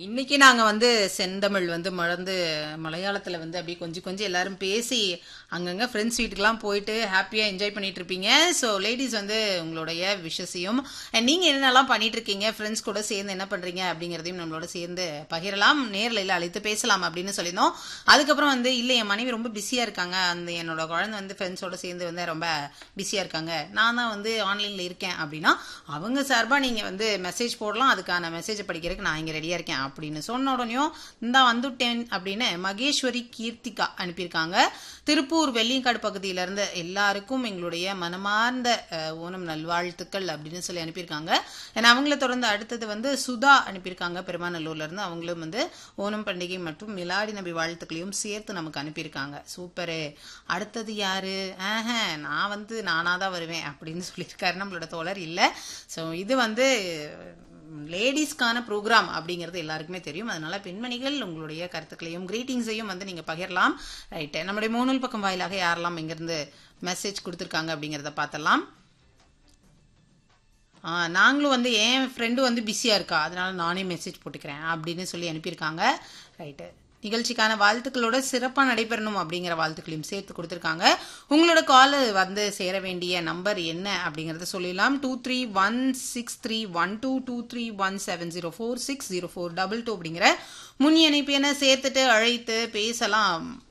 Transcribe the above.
இன்னைக்கு நாங்க வந்து செந்தமிழ் வந்து மறந்து மலையாளத்துல வந்து அப்படியே கொஞ்சம் கொஞ்சம் எல்லாரும் பேசி அங்கங்க ஃப்ரெண்ட்ஸ் வீட்டுக்கெல்லாம் போயிட்டு ஹாப்பியா என்ஜாய் பண்ணிட்டு இருப்பீங்க ஸோ லேடிஸ் வந்து உங்களுடைய விஷஸையும் and நீங்க என்னென்னலாம் பண்ணிட்டு இருக்கீங்க ஃப்ரெண்ட்ஸ் கூட சேர்ந்து என்ன பண்றீங்க அப்படிங்கறதையும் நம்மளோட சேர்ந்து பகிரலாம் நேர்ல இல்ல அழைத்து பேசலாம் அப்படின்னு சொல்லியிருந்தோம் அதுக்கப்புறம் வந்து இல்ல என் மனைவி ரொம்ப பிஸியா இருக்காங்க அந்த என்னோட குழந்தை வந்து ஃப்ரெண்ட்ஸோட சேர்ந்து வந்து ரொம்ப பிஸியா இருக்காங்க நான் தான் வந்து ஆன்லைன்ல இருக்கேன் அப்படின்னா அவங்க சார்பா நீங்க வந்து மெசேஜ் போடலாம் அதுக்கான மெசேஜை படிக்கிறதுக்கு நான் இங்க ரெடியா இருக்கேன் அப்படின்னு சொன்ன உடனேயும் இந்த வந்துட்டேன் அப்படின்னு மகேஸ்வரி கீர்த்திகா அனுப்பியிருக்காங்க திருப்பூர் வெள்ளியங்காடு பகுதியில இருந்து எல்லாருக்கும் எங்களுடைய மனமார்ந்த அஹ், ஓணம் நல்வாழ்த்துக்கள் அப்படின்னு சொல்லி அனுப்பியிருக்காங்க ஏன்னா அவங்கள தொடர்ந்து அடுத்தது வந்து சுதா அனுப்பியிருக்காங்க பெருமாநல்லூர்ல இருந்து அவங்களும் வந்து ஓணம் பண்டிகை மற்றும் மிலாடி நபி வாழ்த்துக்களையும் சேர்த்து நமக்கு அனுப்பியிருக்காங்க சூப்பரு அடுத்தது யாரு ஆஹ நான் வந்து நானா தான் வருவேன் அப்படின்னு சொல்லியிருக்காரு நம்மளோட தோழர் இல்ல சோ இது வந்து லேடிஸ்க்கான ப்ரோக்ராம் அப்படிங்கிறது எல்லாருக்குமே தெரியும் அதனால பெண்மணிகள் உங்களுடைய கருத்துக்களையும் கிரீட்டிங்ஸையும் வந்து நீங்க பகிரலாம் ரைட்டு நம்முடைய மூணல் பக்கம் வாயிலாக யாரெல்லாம் இங்கிருந்து மெசேஜ் கொடுத்துருக்காங்க அப்படிங்கிறத பார்த்தலாம் ஆ, நாங்களும் வந்து என் ஃப்ரெண்டு வந்து பிஸியாக இருக்கா அதனால நானே மெசேஜ் போட்டுக்கிறேன் அப்படின்னு சொல்லி அனுப்பியிருக்காங்க ரைட்டு நிகழ்ச்சிக்கான வாழ்த்துக்களோட சிறப்பாக நடைபெறணும் அப்படிங்கிற வாழ்த்துக்களையும் சேர்த்து கொடுத்துருக்காங்க உங்களோட கால் வந்து சேர வேண்டிய நம்பர் என்ன அப்படிங்கறத சொல்லிடலாம் two three one six three one two two three one seven zero four six zero four double two அப்படிங்கிற முன் இணைப்பு என சேர்த்துட்டு அழைத்து பேசலாம்